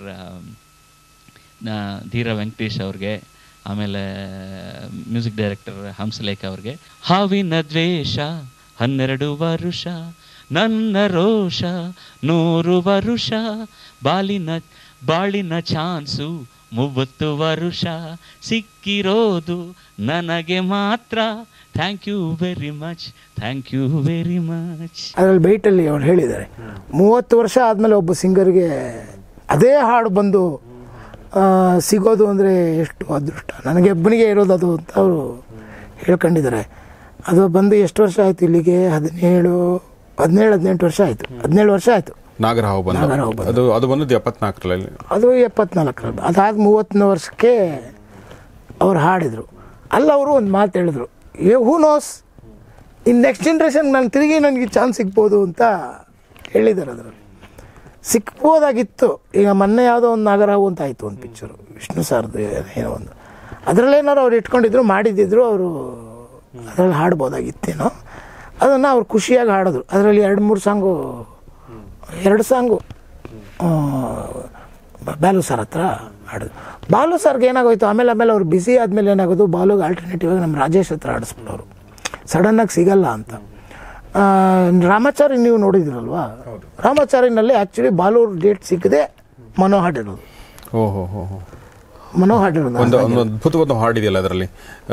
Dheera Venkatesh ಅವ್ರಿಗೆ ಆಮೇಲೆ ಮ್ಯೂಸಿಕ್ ಡೈರೆಕ್ಟರ್ ಹಂಸಲೇಖ ಅವ್ರಿಗೆ ಹಾವಿನ ದ್ವೇಷ ಹನ್ನೆರಡು ವರುಷ ನನ್ನ ರೋಷ ನೂರು ವರುಷ ಬಾಲಿನ ಬಾಳಿನ ಚಾನ್ಸು ಮೂವತ್ತು ವರುಷ ಸಿಕ್ಕಿರೋದು ನನಗೆ ಮಾತ್ರ thank you very much thank you very much ಅದರಲ್ಲಿ ಬೈಟಲ್ಲಿ ಅವ್ರು ಹೇಳಿದ್ದಾರೆ ಮೂವತ್ತು ವರ್ಷ ಆದಮೇಲೆ ಒಬ್ಬ ಸಿಂಗರ್ಗೆ ಅದೇ ಹಾಡು ಬಂದು ಆ, ಸಿಗೋದು ಅಂದರೆ ಎಷ್ಟು ಅದೃಷ್ಟ ನನಗೆ ಒಬ್ಬನಿಗೆ ಇರೋದು ಅದು ಅಂತ ಅವರು ಹೇಳ್ಕೊಂಡಿದ್ದಾರೆ ಅದು ಬಂದು ಎಷ್ಟು ವರ್ಷ ಆಯಿತು ಇಲ್ಲಿಗೆ ಹದಿನೇಳು ಹದಿನೇಳು ಹದಿನೆಂಟು ವರ್ಷ ಆಯಿತು ಹದಿನೇಳು ವರ್ಷ ಆಯಿತು ನಾಗರಹಾವು ಬಂದು ನಾಗರಹಾವು ಬಂದು. ಅದು ಅದು ಬಂದದ್ದು ಎಪ್ಪತ್ನಾಲ್ಕರಲ್ಲಿ ಅದು ಎಪ್ಪತ್ನಾಲ್ಕರಲ್ಲಿ ಅದಾದ ಮೂವತ್ತನೇ ವರ್ಷಕ್ಕೆ ಅವ್ರು ಹಾಡಿದರು ಅಲ್ಲ ಅವರು ಒಂದು ಮಾತು ಹೇಳಿದ್ರು ಏ who knows in next generation ನಾನು ತಿರುಗಿ ನನಗೆ ಚಾನ್ಸ್ ಸಿಗ್ಬೋದು ಅಂತ ಹೇಳಿದ್ದಾರೆ ಅದರಲ್ಲಿ ಸಿಕ್ಬೋದಾಗಿತ್ತು ಈಗ ಮೊನ್ನೆ ಯಾವುದೋ ಒಂದು ನಾಗರಾವು ಅಂತ ಆಯಿತು ಒಂದು ಪಿಕ್ಚರು ವಿಷ್ಣು ಸಾರ್ದು ಏನೋ ಒಂದು ಅದರಲ್ಲೇನಾರು ಅವ್ರು ಇಟ್ಕೊಂಡಿದ್ರು ಮಾಡಿದ್ದಿದ್ರು ಅವರು ಅದರಲ್ಲಿ ಹಾಡ್ಬೋದಾಗಿತ್ತೇನೋ ಅದನ್ನು ಅವ್ರು ಖುಷಿಯಾಗಿ ಹಾಡಿದ್ರು ಅದರಲ್ಲಿ ಎರಡು ಮೂರು ಸಾಂಗು ಎರಡು ಸಾಂಗು ಆ, ಬಾಲು ಸರ್ ಹತ್ರ ಹಾಡಿದ್ರು ಬಾಲು ಸರ್ಗೆ ಏನಾಗೋಯ್ತು ಆಮೇಲೆ ಆಮೇಲೆ ಅವ್ರು ಬ್ಯುಸಿ ಆದಮೇಲೆ ಏನಾಗೋದು ಬಾಲುಗೆ ಆಲ್ಟರ್ನೇಟಿವ್ ಆಗಿ ನಮ್ಮ ರಾಜೇಶ್ ಹತ್ರ ಆಡಿಸ್ಬಿಡೋರು ಸಡನ್ನಾಗಿ ಸಿಗಲ್ಲ ಅಂತ ಆ, ರಾಮಾಚಾರಿ ನೀವು ನೋಡಿದಿರಲ್ವಾ ರಾಮಾಚಾರಿನಲ್ಲಿ ಆ್ಯಕ್ಚುಲಿ ಬಾಲು ಡೇಟ್ ಸಿಕ್ಕದೆ ಮನೋ ಹಾಡಿರೋದು ಓಹೋ ಹೋ ಹೋ ಮನೋ ಹಾಡಿರೋದು ಒಂದು ಒಂದು ಅದ್ಭುತವಾದ ಹಾಡಿದೆಯಲ್ಲ ಅದರಲ್ಲಿ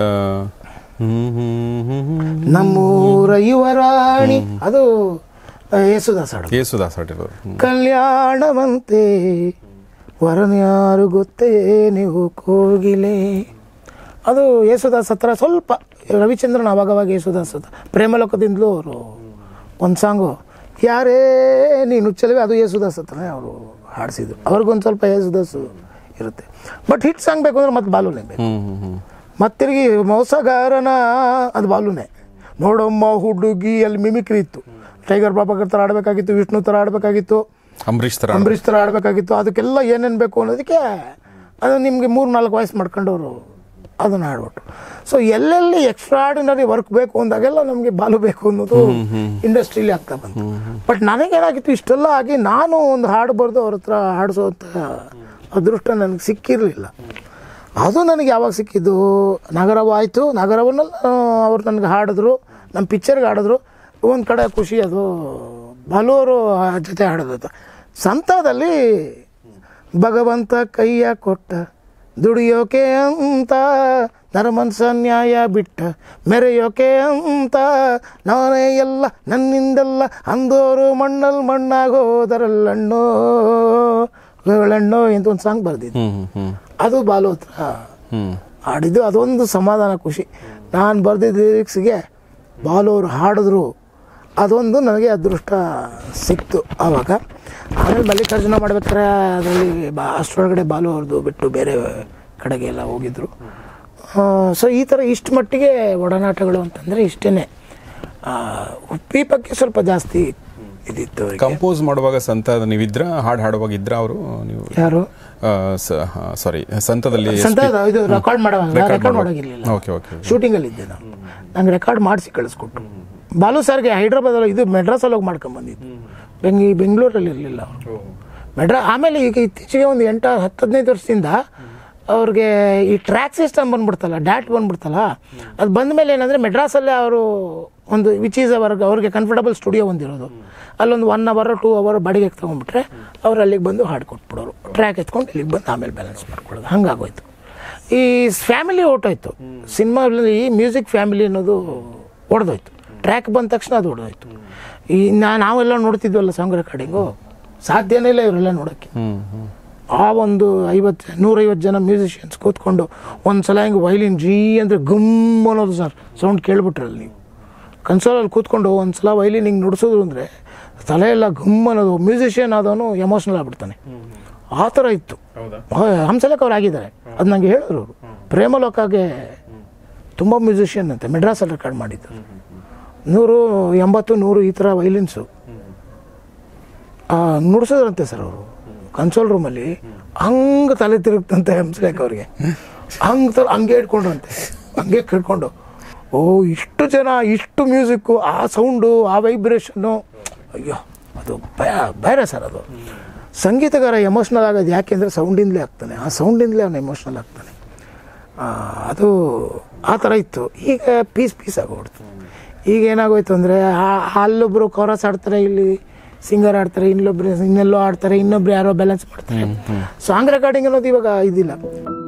ನಮ್ಮೂರ ಯುವರಾಣಿ ಅದು ಆ, ಯೇಸುದಾಸ್ ಹಾಡು ಯೇಸುದಾಸ್ ಹಾಡಿರೋದು ಹ್ಮ್. ಕಲ್ಯಾಣವಂತೆ ವರನ್ಯಾರು ಗೊತ್ತೇ ನೀವು ಕೋಗಿಲೆ ಅದು ಯೇಸುದಾಸ್ ಹತ್ರ ಸ್ವಲ್ಪ ರವಿಚಂದ್ರನ್ ಅವಾಗವಾಗ ಯೇಸುದಾಸ್ ಹತ್ರ ಪ್ರೇಮಲೋಕದಿಂದಲೂ ಅವರು ಒಂದು ಸಾಂಗು ಯಾರೇ ನೀನು ಚೆಲುವೆ ಅದು ಯೇಸುದಾಸ್ ಹತ್ರನೇ ಅವರು ಹಾಡಿಸಿದ್ರು ಅವ್ರಿಗೊಂದು ಸ್ವಲ್ಪ ಯೇಸುದಾಸ್ ಇರುತ್ತೆ ಬಟ್ ಹಿಟ್ ಸಾಂಗ್ ಬೇಕು ಅಂದ್ರೆ ಮತ್ತೆ ಬಾಲುನೇ ಬೇಕು ಹ್ಮ್ ಹ್ಮ್ ಹ್ಮ್ ಮತ್ತಿರುಗಿ ಮೋಸಗಾರನ ಅದು ಬಾಲುನೇ ನೋಡಮ್ಮ ಹುಡುಗಿ ಅಲ್ಲಿ ಮಿಮಿಕ್ರಿ ಇತ್ತು ಟೈಗರ್ ಬಾಬಾಕರ್ ಥರ ಆಡಬೇಕಾಗಿತ್ತು ವಿಷ್ಣು ಥರ ಆಡಬೇಕಾಗಿತ್ತು ಅಂಬರೀಷ್ ತರ ಅಂಬರೀಷ್ ಥರ ಆಡಬೇಕಾಗಿತ್ತು ಅದಕ್ಕೆಲ್ಲ ಏನೇನು ಬೇಕು ಅನ್ನೋದಕ್ಕೆ ಅದು ನಿಮಗೆ ಮೂರು ನಾಲ್ಕು ವಾಯ್ಸ್ ಮಾಡ್ಕೊಂಡವರು ಅದನ್ನು ಆಡ್ಬಿಟ್ರು ಸೊ ಎಲ್ಲೆಲ್ಲಿ ಎಕ್ಸ್ಟ್ರಾಡಿನರಿ ವರ್ಕ್ ಬೇಕು ಅಂದಾಗೆಲ್ಲ ನಮಗೆ ಬಾಲು ಬೇಕು ಅನ್ನೋದು ಇಂಡಸ್ಟ್ರಿಲಿ ಆಗ್ತಾ ಬಂತು ಬಟ್ ನನಗೇನಾಗಿತ್ತು ಇಷ್ಟೆಲ್ಲ ಆಗಿ ನಾನು ಒಂದು ಹಾಡು ಬರೆದು ಅವ್ರ ಹತ್ರ ಹಾಡಿಸೋಂಥ ಅದೃಷ್ಟ ನನಗೆ ಸಿಕ್ಕಿರಲಿಲ್ಲ ಅದು ನನಗೆ ಯಾವಾಗ ಸಿಕ್ಕಿದ್ದು ನಗರವ ಆಯಿತು ನಗರವನ್ನೆಲ್ಲ ಅವ್ರು ನನಗೆ ಹಾಡಿದ್ರು ನಮ್ಮ ಪಿಕ್ಚರ್ಗೆ ಹಾಡಿದ್ರು ಒಂದು ಕಡೆ ಖುಷಿ ಅದು ಬಲೂರು ಜೊತೆ ಹಾಡೋದು ಸಂತದಲ್ಲಿ ಭಗವಂತ ಕೈಯ ಕೊಟ್ಟ ದುಡಿಯೋಕೆ ಅಂತ ನರಮನ್ಸ ನ್ಯಾಯ ಬಿಟ್ಟ ಮೆರೆಯೋಕೆ ಅಂತ ನಾನೇ ಎಲ್ಲ ನನ್ನಿಂದೆಲ್ಲ ಅಂದೋರು ಮಣ್ಣಲ್ಲಿ ಮಣ್ಣಾಗೋದರಲ್ಲಣ್ಣೋ ಗಳಣ್ಣೋ ಅಂತ ಒಂದು ಸಾಂಗ್ ಬರ್ದಿದ್ದು ಹ್ಮ್ ಹ್ಮ್ ಹ್ಮ್ ಅದು ಬಾಲು ಹತ್ರ ಹ್ಮ್ ಹಾಡಿದ್ದು ಅದೊಂದು ಸಮಾಧಾನ ಖುಷಿ ನಾನು ಬರೆದಿದ್ದ ಲಿರಿಕ್ಸ್ಗೆ ಬಾಲು ಅವರು ಹಾಡಿದ್ರು ಅದೊಂದು ನನಗೆ ಅದೃಷ್ಟ ಸಿಕ್ತು ಆವಾಗ ಆಮೇಲೆ ಮಲ್ಲಿಕಾರ್ಜುನ ಮಾಡ್ಬೇಕಾದ್ರೆ ಅದರಲ್ಲಿ ಬಾ ಅಷ್ಟರೊಳಗಡೆ ಬಾಲು ಅವ್ರದ್ದು ಬಿಟ್ಟು ಬೇರೆ ಕಡೆಗೆ ಎಲ್ಲ ಹೋಗಿದ್ರು ಸೊ ಈ ಥರ ಇಷ್ಟು ಮಟ್ಟಿಗೆ ಒಡನಾಟಗಳು ಅಂತಂದರೆ ಇಷ್ಟೇ ಉಪ್ಪಿ ಬಗ್ಗೆ ಸ್ವಲ್ಪ ಜಾಸ್ತಿ ಇದಿತ್ತು ಅವರಿಗೆ ಕಂಪೋಸ್ ಮಾಡುವಾಗ ಸಂತ ನೀವಿದ್ರ ಹಾಡು ಹಾಡುವಾಗ ಇದ್ರ ಅವರು ನೀವು ಯಾರು ಸಾರಿ ಸಂತದಲ್ಲಿ ಸಂತ ಇದು ರೆಕಾರ್ಡ್ ಮಾಡುವಾಗ Record ರೆಕಾರ್ಡ್ ಮಾಡುವಾಗ. ಮಾಡೋಗಿರ್ಲಿಲ್ಲ ಓಕೆ ಓಕೆ ಶೂಟಿಂಗಲ್ಲಿ ಇದ್ದೆ ನಾನು ನಂಗೆ ರೆಕಾರ್ಡ್ ಮಾಡಿಸಿ ಕಳಿಸ್ಕೊಟ್ಟು ಬಾಲು ಸರ್ಗೆ ಹೈದ್ರಾಬಾದಲ್ಲಿ ಇದು ಮೆಡ್ರಾಸಲ್ಲಿ ಹೋಗಿ ಮಾಡ್ಕೊಂಬಂದಿದ್ದು ಬೆಂಗಿ ಬೆಂಗಳೂರಲ್ಲಿ ಇರಲಿಲ್ಲ ಅವರು ಮೆಡ್ರಾ ಆಮೇಲೆ ಈಗ ಇತ್ತೀಚೆಗೆ ಒಂದು ಎಂಟು ಹತ್ತು ಹದಿನೈದು ವರ್ಷದಿಂದ ಅವ್ರಿಗೆ ಈ ಟ್ರ್ಯಾಕ್ ಸಿಸ್ಟಮ್ ಬಂದ್ಬಿಡ್ತಲ್ಲ ಡ್ಯಾಟ್ ಬಂದ್ಬಿಡ್ತಲ್ಲ ಅದು ಬಂದ ಮೇಲೆ ಏನಂದರೆ ಮೆಡ್ರಾಸಲ್ಲೇ ಅವರು ಒಂದು ವಿಚ್ ಈಸ್ ಅವರ್ ಅವ್ರಿಗೆ ಕಂಫರ್ಟಬಲ್ ಸ್ಟುಡಿಯೋ ಒಂದಿರೋದು ಅಲ್ಲೊಂದು ಒನ್ ಅವರ್ ಟೂ ಅವರ್ ಬಾಡಿಗೆಗೆ ತೊಗೊಂಡ್ಬಿಟ್ರೆ ಅವ್ರು ಅಲ್ಲಿಗೆ ಬಂದು ಹಾಡು ಕೊಟ್ಬಿಡೋರು ಟ್ರ್ಯಾಕ್ ಎತ್ಕೊಂಡು ಇಲ್ಲಿಗೆ ಬಂದು ಆಮೇಲೆ ಬ್ಯಾಲೆನ್ಸ್ ಮಾಡ್ಕೊಳ್ಳೋದು ಹಂಗಾಗೋಯ್ತು ಈ ಫ್ಯಾಮಿಲಿ ಹೊರ್ಟೋಯ್ತು ಸಿನಿಮಾಗಳಲ್ಲಿ ಮ್ಯೂಸಿಕ್ ಫ್ಯಾಮಿಲಿ ಅನ್ನೋದು ಹೊಡೆದೋಯ್ತು ಟ್ರ್ಯಾಕ್ ಬಂದ ತಕ್ಷಣ ಅದು ಹೊಡೆದೋಯ್ತು ಈ ನಾ- ನಾವೆಲ್ಲ ನೋಡ್ತಿದ್ವಲ್ಲ ಸಾಂಗ್ ರೆಕಾರ್ಡಿಂಗು ಸಾಧ್ಯನೇ ಇಲ್ಲ ಇವರೆಲ್ಲ ನೋಡೋಕ್ಕೆ ಹ್ಮ್ ಹ್ಮ್ ಆ ಒಂದು ಐವತ್ತು ನೂರೈವತ್ತು ಜನ ಮ್ಯೂಸಿಷಿಯನ್ಸ್ ಕೂತ್ಕೊಂಡು ಒಂದು ಸಲ ಹಿಂಗೆ ವೈಲಿನ್ ಜೀ ಅಂದರೆ ಗಮ್ ಅನ್ನೋದು ಸರ್ ಸೌಂಡ್ ಕೇಳ್ಬಿಟ್ರಲ್ಲಿ ನೀವು ಕನ್ಸೋಲಲ್ಲಿ ಕೂತ್ಕೊಂಡು ಒಂದು ಸಲ ವೈಲಿನ್ ಹಿಂಗೆ ನುಡಿಸಿದ್ರು ಅಂದರೆ ತಲೆ ಎಲ್ಲ ಗಮ್ ಅನ್ನೋದು ಮ್ಯೂಸಿಷಿಯನ್ ಆದವನು ಎಮೋಷ್ನಲ್ ಆಗ್ಬಿಡ್ತಾನೆ ಆ ಥರ ಇತ್ತು ಹಂಸಲೇಖ ಅವ್ರು ಆಗಿದ್ದಾರೆ ಅದು ನನಗೆ ಹೇಳಿದ್ರು ಅವರು ಪ್ರೇಮಲೋಕಾಗೆ ತುಂಬ ಮ್ಯೂಸಿಷಿಯನ್ ಅಂತೆ ಮೆಡ್ರಾಸಲ್ಲಿ ರೆಕಾರ್ಡ್ ಮಾಡಿದ್ದು ನೂರು ಎಂಬತ್ತು ನೂರು ಈ ಥರ ವೈಲಿನ್ಸು ನುಡಿಸಿದ್ರಂತೆ ಸರ್ ಅವರು ಕನ್ಸೋಲ್ ರೂಮಲ್ಲಿ ಹಂಗೆ ತಲೆ ತಿರುಗ್ತಂತೆ ಹಂಸಲೇಖ ಅವ್ರಿಗೆ ಹಂಗೆ ತರ ಹಂಗೆ ಇಟ್ಕೊಂಡ್ರಂತೆ ಹಂಗೆ ಕೇಳ್ಕೊಂಡು ಓ ಇಷ್ಟು ಜನ ಇಷ್ಟು ಮ್ಯೂಸಿಕ್ಕು ಆ ಸೌಂಡು ಆ ವೈಬ್ರೇಷನ್ನು ಅಯ್ಯೋ ಅದು ಭಯ ಬೇರೆ ಸರ್ ಅದು ಸಂಗೀತಗಾರ ಎಮೋಷ್ನಲ್ ಆಗೋದು ಯಾಕೆಂದರೆ ಸೌಂಡಿಂದಲೇ ಆಗ್ತಾನೆ ಆ ಸೌಂಡಿಂದಲೇ ಅವನು ಎಮೋಷ್ನಲ್ ಆಗ್ತಾನೆ ಆ, ಅದು ಆ ಥರ ಇತ್ತು ಈಗ ಪೀಸ್ ಪೀಸ್ ಆಗೋಗ್ಬಿಡ್ತು ಈಗ ಏನಾಗೋಯ್ತು ಅಂದರೆ ಅಲ್ಲೊಬ್ಬರು ಕೋರಸ್ ಆಡ್ತಾರೆ ಇಲ್ಲಿ ಸಿಂಗರ್ ಆಡ್ತಾರೆ ಇನ್ನೊಬ್ರು ಇನ್ನೆಲ್ಲೋ ಆಡ್ತಾರೆ ಇನ್ನೊಬ್ರು ಯಾರೋ ಬ್ಯಾಲೆನ್ಸ್ ಮಾಡ್ತಾರೆ ಸಾಂಗ್ ರೆಕಾರ್ಡಿಂಗ್ ಅನ್ನೋದು ಇವಾಗ ಇದಿಲ್ಲ